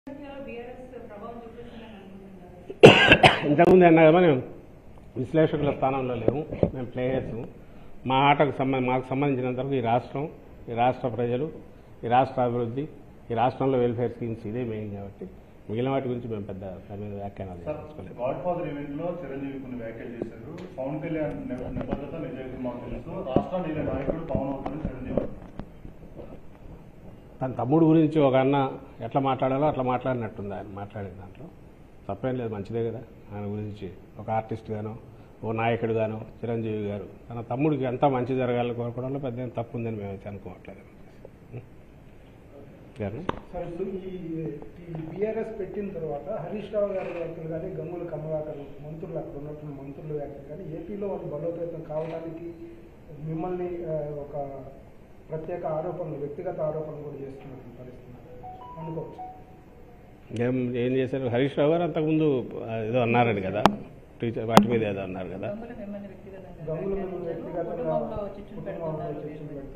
BRS ప్రభావం చూపిస్తుందని అనుకుంటున్నారు ఇంతకుముందు అన్నా కదా మేము విశ్లేషకుల స్థానంలో లేము మేము ప్లేయర్స్ మా ఆటకు సంబంధ మాకు సంబంధించినంత వరకు ఈ రాష్ట్రం ఈ రాష్ట్ర ప్రజలు ఈ రాష్ట్ర అభివృద్ధి ఈ రాష్ట్రంలో వెల్ఫేర్ స్కీమ్స్ ఇదే మెయిన్ కాబట్టి మిగిలిన వాటి గురించి మేము పెద్ద దాని మీద వ్యాఖ్యానాలు సార్ చేసుకోలేదు గాడ్ ఫాదర్ ఈవెంట్ లో చిరంజీవి కొన్ని వ్యాఖ్యలు చేశారు పవన్ కళ్యాణ్ నిబ- నిబద్ధత నిజాయితీ మాకు తెలుసు రాష్ట్రాన్ని ఇలా నాయకుడు పవన్ అవుతారని చిరంజీవి అన్నారు. తన తమ్ముడు గురించి ఒక అన్న ఎట్లా మాట్లాడాలో అట్లా మాట్లాడినట్టుంది ఆయన మాట్లాడిన దాంట్లో తప్పేం లేదు మంచిదే కదా ఆయన గురించి ఒక ఆర్టిస్ట్ గానో ఓ నాయకుడు గానో చిరంజీవి గారు తన తమ్ముడికి ఎంత మంచి జరగాలని కోరుకోవడంలో పెద్ద ఏం తప్పు ఉందని మేమైతే అనుకోవట్లేదు గారు సార్ ఇప్పుడు ఈ ఈ బీఆర్ఎస్ పెట్టిన తర్వాత హరీష్ రావు గారి వ్యాఖ్యలు కానీ గంగుల కమలాకర్ మంత్రులు అక్కడ ఉన్నటువంటి మంత్రుల వ్యాఖ్యలు కానీ ఏపీలో వాళ్ళు బలోపేతం కావడానికి మిమ్మల్ని ఆ, ఒక ప్రత్యేక ఆరోపణలు వ్యక్తిగత ఆరోపణలు కూడా చేస్తున్నటువంటి పరిస్థితి అనుకోవచ్చు ఏం ఏం చేశారు హరీష్ రావు గారు అంతకుముందు ఆ, ఏదో అన్నారండి కదా టీచర్ వాటి మీద ఏదో అన్నారు కదా దొంగలు మిమ్మల్ని వ్యక్తిగతంగా గంగుల మిమ్మల్ని వ్యాఖ్యానించారు. వ్యక్తిగతంగా కుటుంబంలో చిచ్చులు కుటుంబంలో పెడుతున్నారు చిచ్చులు పెడుతున్నారు